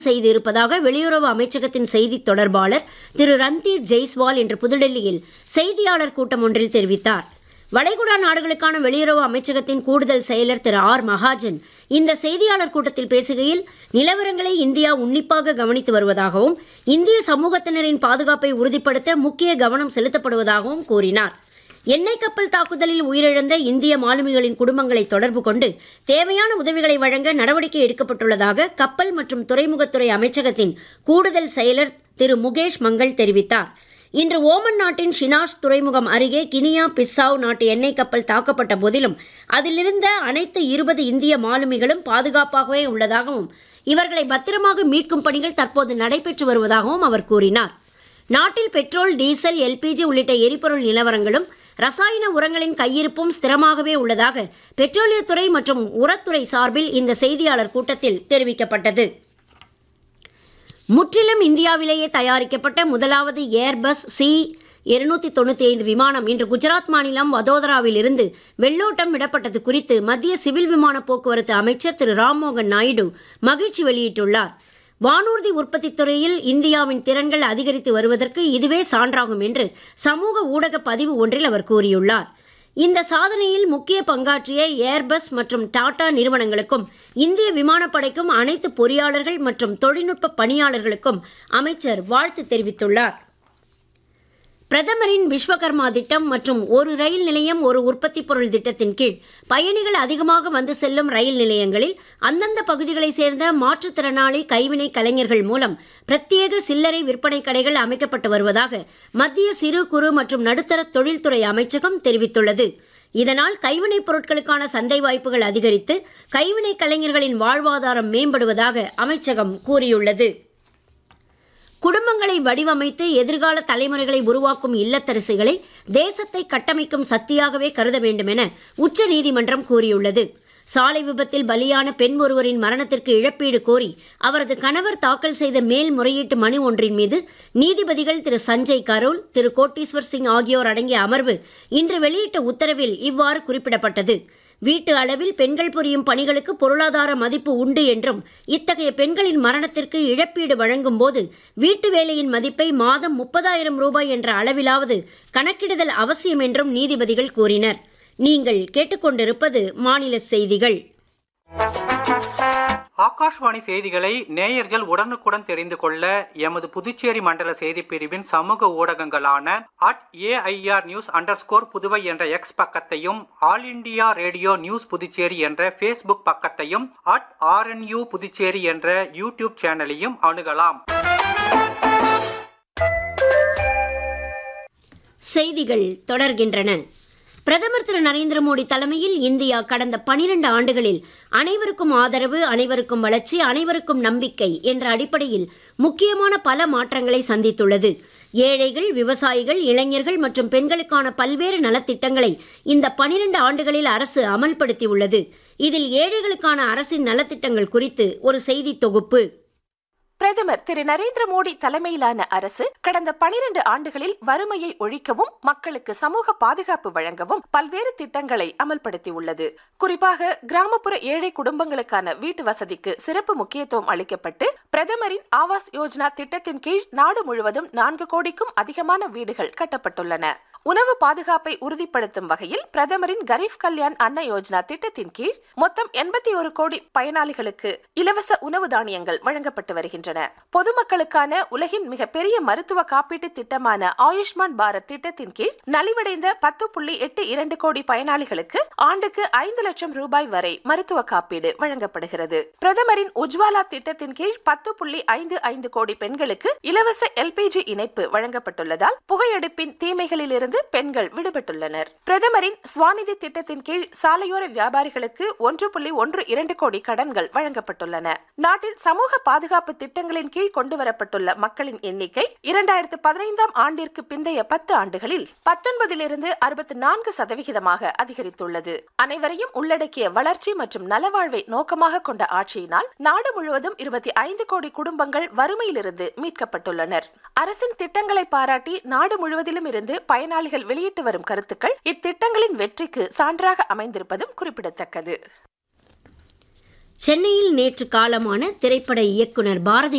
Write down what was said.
செய்திருப்பதாக வெளியுறவு அமைச்சகத்தின் செய்தித் தொடர்பாளர் திரு ரந்தீர் ஜெய்ஸ்வால் இன்று புதுடெல்லியில் செய்தியாளர் கூட்டம் ஒன்றில் தெரிவித்தார் வளைகுடா நாடுகளுக்கான வெளியுறவு அமைச்சகத்தின் கூடுதல் செயலர் திரு ஆர் மகாஜன் இந்த செய்தியாளர் கூட்டத்தில் பேசுகையில் நிலவரங்களை இந்தியா உன்னிப்பாக கவனித்து வருவதாகவும் இந்திய சமூகத்தினரின் பாதுகாப்பை உறுதிப்படுத்த முக்கிய கவனம் செலுத்தப்படுவதாகவும் கூறினார் எண்ணெய் கப்பல் தாக்குதலில் உயிரிழந்த இந்திய மாலுமிகளின் குடும்பங்களை தொடர்பு கொண்டு தேவையான உதவிகளை வழங்க நடவடிக்கை எடுக்கப்பட்டுள்ளதாக கப்பல் மற்றும் துறைமுகத்துறை அமைச்சகத்தின் கூடுதல் செயலர் திரு முகேஷ் மங்கள் தெரிவித்தார் இன்று ஓமன் நாட்டின் ஷினாஸ் துறைமுகம் அருகே கினியா பிஸ்ஸாவ் நாட்டு எண்ணெய் கப்பல் தாக்கப்பட்ட போதிலும் அதிலிருந்த அனைத்து இருபது இந்திய மாலுமிகளும் பாதுகாப்பாகவே உள்ளதாகவும் இவர்களை பத்திரமாக மீட்கும் பணிகள் தற்போது நடைபெற்று வருவதாகவும் அவர் கூறினார் நாட்டில் பெட்ரோல் டீசல் எல்பிஜி உள்ளிட்ட எரிபொருள் நிலவரங்களும் ரசாயன உரங்களின் கையிருப்பும் ஸ்திரமாகவே உள்ளதாக பெட்ரோலியத்துறை மற்றும் உரத்துறை சார்பில் இந்த செய்தியாளர் கூட்டத்தில் தெரிவிக்கப்பட்டது முற்றிலும் இந்தியாவிலேயே தயாரிக்கப்பட்ட முதலாவது ஏர்பஸ் சி இருநூத்தி தொண்ணூற்றி ஐந்து விமானம் இன்று குஜராத் மாநிலம் வதோதராவில் இருந்து வெள்ளோட்டம் விடப்பட்டது குறித்து மத்திய சிவில் விமான போக்குவரத்து அமைச்சர் திரு ராம்மோகன் நாயுடு மகிழ்ச்சி வெளியிட்டுள்ளார் வானூர்தி உற்பத்தித் துறையில் இந்தியாவின் திறன்கள் அதிகரித்து வருவதற்கு இதுவே சான்றாகும் என்று சமூக ஊடக பதிவு ஒன்றில் அவர் கூறியுள்ளார் இந்த சாதனையில் முக்கிய பங்காற்றிய ஏர்பஸ் மற்றும் டாடா நிறுவனங்களுக்கும் இந்திய விமானப்படைக்கும் அனைத்து பொறியாளர்கள் மற்றும் தொழில்நுட்ப பணியாளர்களுக்கும் அமைச்சர் வாழ்த்து தெரிவித்துள்ளார் பிரதமரின் விஸ்வகர்மா திட்டம் மற்றும் ஒரு ரயில் நிலையம் ஒரு உற்பத்தி பொருள் திட்டத்தின் கீழ் பயணிகள் அதிகமாக வந்து செல்லும் ரயில் நிலையங்களில் அந்தந்த பகுதிகளைச் சேர்ந்த மாற்றுத்திறனாளி கைவினை கலைஞர்கள் மூலம் பிரத்யேக சில்லறை விற்பனை கடைகள் அமைக்கப்பட்டு வருவதாக மத்திய சிறு குறு மற்றும் நடுத்தர தொழில்துறை அமைச்சகம் தெரிவித்துள்ளது இதனால் கைவினைப் பொருட்களுக்கான சந்தை வாய்ப்புகள் அதிகரித்து கைவினை கலைஞர்களின் வாழ்வாதாரம் மேம்படுவதாக அமைச்சகம் கூறியுள்ளது குடும்பங்களை வடிவமைத்து எதிர்கால தலைமுறைகளை உருவாக்கும் இல்லத்தரசிகளை தேசத்தை கட்டமைக்கும் சக்தியாகவே கருத வேண்டும் என உச்சநீதிமன்றம் கூறியுள்ளது சாலை விபத்தில் பலியான பெண் ஒருவரின் மரணத்திற்கு இழப்பீடு கோரி அவரது கணவர் தாக்கல் செய்த மேல்முறையீட்டு மனு ஒன்றின் மீது நீதிபதிகள் திரு சஞ்சய் கரோல் திரு கோட்டீஸ்வர் சிங் ஆகியோர் அடங்கிய அமர்வு இன்று வெளியிட்ட உத்தரவில் இவ்வாறு குறிப்பிடப்பட்டது வீட்டு அளவில் பெண்கள் புரியும் பணிகளுக்கு பொருளாதார மதிப்பு உண்டு என்றும் இத்தகைய பெண்களின் மரணத்திற்கு இழப்பீடு வழங்கும் போது வீட்டு வேலையின் மதிப்பை மாதம் முப்பதாயிரம் ரூபாய் என்ற அளவிலாவது கணக்கிடுதல் அவசியம் என்றும் நீதிபதிகள் கூறினர் நீங்கள் கேட்டுக்கொண்டிருப்பது மாநில செய்திகள் ஆகாஷ்வாணி செய்திகளை நேயர்கள் உடனுக்குடன் தெரிந்து கொள்ள எமது புதுச்சேரி மண்டல செய்தி பிரிவின் சமூக ஊடகங்களான at AIR news under Puduvai என்ற எக்ஸ் பக்கத்தையும் All India Radio news Puducherry என்ற ஃபேஸ்புக் பக்கத்தையும் அட் ஆர்என்யூ புதுச்சேரி என்ற யூடியூப் சேனலையும் அணுகலாம் செய்திகள் தொடர்கின்றன பிரதமர் திரு நரேந்திர மோடி தலைமையில் இந்தியா கடந்த பனிரெண்டு ஆண்டுகளில் அனைவருக்கும் ஆதரவு அனைவருக்கும் வளர்ச்சி அனைவருக்கும் நம்பிக்கை என்ற அடிப்படையில் முக்கியமான பல மாற்றங்களை சந்தித்துள்ளது ஏழைகள் விவசாயிகள் இளைஞர்கள் மற்றும் பெண்களுக்கான பல்வேறு நலத்திட்டங்களை இந்த பனிரெண்டு ஆண்டுகளில் அரசு அமல்படுத்தியுள்ளது இதில் ஏழைகளுக்கான அரசின் நலத்திட்டங்கள் குறித்து ஒரு செய்தி தொகுப்பு பிரதமர் திரு நரேந்திர மோடி தலைமையிலான அரசு கடந்த பனிரெண்டு ஆண்டுகளில் வறுமையை ஒழிக்கவும் மக்களுக்கு சமூக பாதுகாப்பு வழங்கவும் பல்வேறு திட்டங்களை அமல்படுத்தியுள்ளது குறிப்பாக கிராமப்புற ஏழை குடும்பங்களுக்கான வீட்டு வசதிக்கு சிறப்பு முக்கியத்துவம் அளிக்கப்பட்டு பிரதமரின் ஆவாஸ் யோஜனா திட்டத்தின் கீழ் நாடு முழுவதும் நான்கு கோடிக்கும் அதிகமான வீடுகள் கட்டப்பட்டுள்ளன உணவு பாதுகாப்பை உறுதிப்படுத்தும் வகையில் பிரதமரின் கரீப் கல்யாண் அன்ன யோஜனா திட்டத்தின் கீழ் மொத்தம் எண்பத்தி ஒரு கோடி பயனாளிகளுக்கு இலவச உணவு தானியங்கள் வழங்கப்பட்டு வருகின்றன பொதுமக்களுக்கான உலகின் மிகப்பெரிய மருத்துவ காப்பீட்டு திட்டமான ஆயுஷ்மான் பாரத் திட்டத்தின் கீழ் நலிவடைந்த பத்து புள்ளி எட்டு இரண்டு கோடி பயனாளிகளுக்கு ஆண்டுக்கு ஐந்து லட்சம் ரூபாய் வரை மருத்துவ காப்பீடு வழங்கப்படுகிறது பிரதமரின் உஜ்வாலா திட்டத்தின் கீழ் பத்து புள்ளி ஐந்து ஐந்து கோடி பெண்களுக்கு இலவச எல்பிஜி இணைப்பு வழங்கப்பட்டுள்ளதால் புகையெடுப்பின் தீமைகளிலிருந்து பெண்கள் விடுபட்டுள்ளனர் பிரதமரின் ஸ்வாநிதி திட்டத்தின் கீழ் சாலையோர வியாபாரிகளுக்கு ஒன்று புள்ளி ஒன்று இரண்டு கோடி கடன்கள் வழங்கப்பட்டுள்ளன நாட்டில் சமூக பாதுகாப்பு திட்டங்களின் கீழ் கொண்டுவரப்பட்டுள்ள மக்களின் எண்ணிக்கை இரண்டாயிரத்து பதினைந்தாம் ஆண்டிற்கு பிந்தைய பத்து ஆண்டுகளில் பத்தொன்பதிலிருந்து அறுபத்தி நான்கு சதவிகிதமாக அதிகரித்துள்ளது அனைவரையும் உள்ளடக்கிய வளர்ச்சி மற்றும் நலவாழ்வை நோக்கமாக கொண்ட ஆட்சியினால் நாடு முழுவதும் இருபத்தி ஐந்து கோடி குடும்பங்கள் வறுமையிலிருந்து மீட்கப்பட்டுள்ளனர் அரசின் திட்டங்களை பாராட்டி நாடு முழுவதிலும் இருந்து பயனாளிகள் வெளியிட்டு வரும் கருத்துக்கள் இத்திட்டங்களின் வெற்றிக்கு சான்றாக அமைந்திருப்பதும் குறிப்பிடத்தக்கது சென்னையில் நேற்று காலமான திரைப்பட இயக்குனர் பாரதி